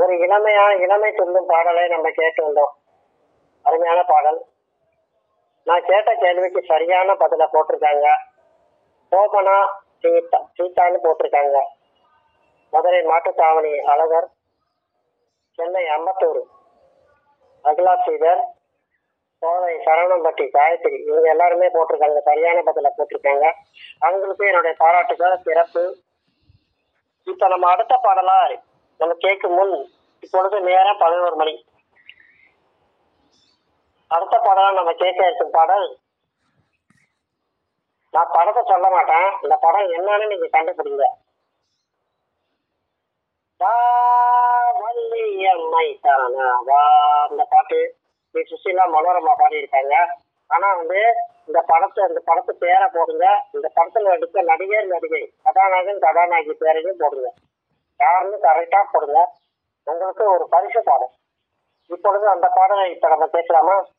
ஒரு இளமையான இளமை துள்ளும் பாடலை நம்ம கேட்டு வந்தோம் அருமையான பாடல் நான் கேட்ட கேள்விக்கு சரியான பதில போட்டிருக்காங்க சோபனா சீதா சீதான்னு போட்டிருக்காங்க மதுரை மாட்டுத்தாவணி அழகர் சென்னை அம்பத்தூர் அகிலா ஸ்ரீதர் கோவை சரவணம்பட்டி காயத்ரி இவங்க எல்லாருமே போட்டிருக்காங்க சரியான பதில போட்டிருக்காங்க அவங்களுக்கும் என்னுடைய பாராட்டுகள் சிறப்பு இப்ப நம்ம அடுத்த பாடலா நம்ம கேட்கும் முன் இப்பொழுது நேரம் பதினோரு மணி அடுத்த பாடலா நம்ம கேட்க இருக்கும் பாடல் நான் படத்தை சொல்ல மாட்டேன் இந்த படம் என்னன்னு நீங்க கண்டுபிடிங்க வா வள்ளியம்மை தானா வா இந்த பாட்டு பி சுசீலா மனோரமா பாடியிருக்காங்க ஆனா வந்து இந்த படத்தை இந்த படத்து பேரை போடுங்க இந்த படத்துல நடித்த நடிகர் நடிகை கதாநாயகன் கதாநாயகி பேரையும் போடுங்க யாருன்னு கரெக்டா போடுங்க உங்களுக்கு ஒரு பரிசு பாடம் இப்பொழுது அந்த பாடலை இப்ப நம்ம கேட்கலாமா